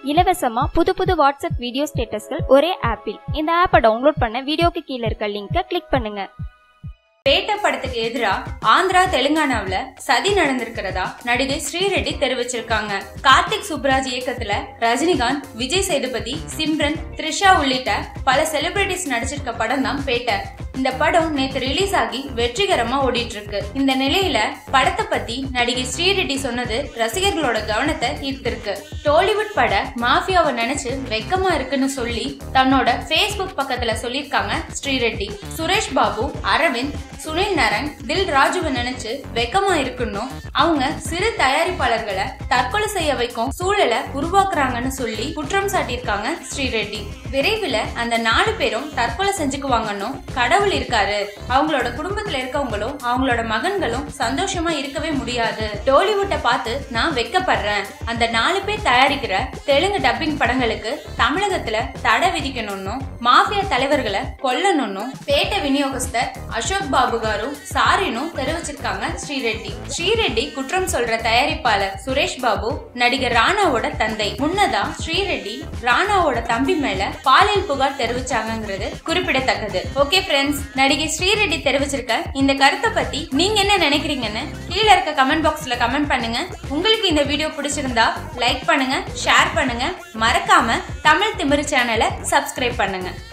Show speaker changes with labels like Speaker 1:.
Speaker 1: இலவசமா புது புது வாட்ஸ்அப் வீடியோ ஸ்டேட்டஸ்கள் ஒரே ஆப்பில் இந்த ஆப்பை டவுன்லோட் பண்ண வீடியோக்கு கீழே இருக்க லிங்கை கிளிக் பண்ணுங்க
Speaker 2: பேட்ட படத்துக்கு எதிரா ஆந்திரா தெலுங்கானாவுல சதி நடந்திருக்கிறதா நடிகை ஸ்ரீரெட்டி தெரிவிச்சிருக்காங்க கார்த்திக் சுப்ராஜ் இயக்கத்துல ரஜினிகாந்த் விஜய் சேதுபதி சிம்ரன் த்ரிஷா உள்ளிட்ட பல செலிபிரிட்டிஸ் நடிச்சிருக்க படம் தான் பேட்ட இந்த படம் நேத்து ரிலீஸ் ஆகி வெற்றிகரமா ஓடிட்டு இருக்கு இந்த நிலையில படத்தை பத்தி நடிகை ஸ்ரீரெட்டி சொன்னது ரசிகர்களோட கவனத்தை ஈர்த்திருக்கு டோலிவுட் பட மாஃபியாவை நினைச்சு வெக்கமா இருக்குன்னு சொல்லி தன்னோட ஃபேஸ்புக் பக்கத்துல சொல்லியிருக்காங்க ஸ்ரீரெட்டி சுரேஷ் பாபு அரவிந்த் சுனில் நரன் தில் ராஜுவை நினைச்சு வெக்கமா இருக்குன்னும் அவங்க சிறு தயாரிப்பாளர்களை தற்கொலை செய்ய வைக்கும் சூழலை உருவாக்குறாங்கன்னு சொல்லி குற்றம் சாட்டியிருக்காங்க ஸ்ரீரெட்டி விரைவில் அந்த நாலு பேரும் தற்கொலை செஞ்சுக்குவாங்கன்னும் கடவுள் இருக்காரு அவங்களோட குடும்பத்துல இருக்கவங்களும் அவங்களோட மகன்களும் சந்தோஷமா இருக்கவே முடியாது டோலிவுட்டை பார்த்து நான் வெக்கப்படுறேன் அந்த நாலு பேர் தயாரிக்கிற தெலுங்கு டப்பிங் படங்களுக்கு தமிழகத்துல தடை விதிக்கணும்னும் மாஃபியா தலைவர்களை கொல்லணும்னும் பேட்ட விநியோகஸ்தர் அசோக் பாபு காரும் சாரினும் தெரிவிச்சிருக்காங்க ஸ்ரீரெட்டி ஸ்ரீரெட்டி குற்றம் சொல்ற தயாரிப்பாளர் சுரேஷ் பாபு நடிகர் ராணாவோட தந்தை முன்னதா ஸ்ரீரெட்டி ராணாவோட தம்பி மேல பாலியல் புகார் தெரிவிச்சாங்கங்கிறது குறிப்பிடத்தக்கது ஓகே ஃப்ரெண்ட்ஸ் நடிகை ஸ்ரீரெட்டி தெரிவிச்சிருக்க இந்த கருத்தை பத்தி நீங்க என்ன நினைக்கிறீங்கன்னு கீழே இருக்க கமெண்ட் பாக்ஸ்ல கமெண்ட் பண்ணுங்க உங்களுக்கு இந்த வீடியோ பிடிச்சிருந்தா லைக் பண்ணுங்க ஷேர் பண்ணுங்க மறக்காம தமிழ் திமிரு சேனலை சப்ஸ்கிரைப் பண்ணுங்க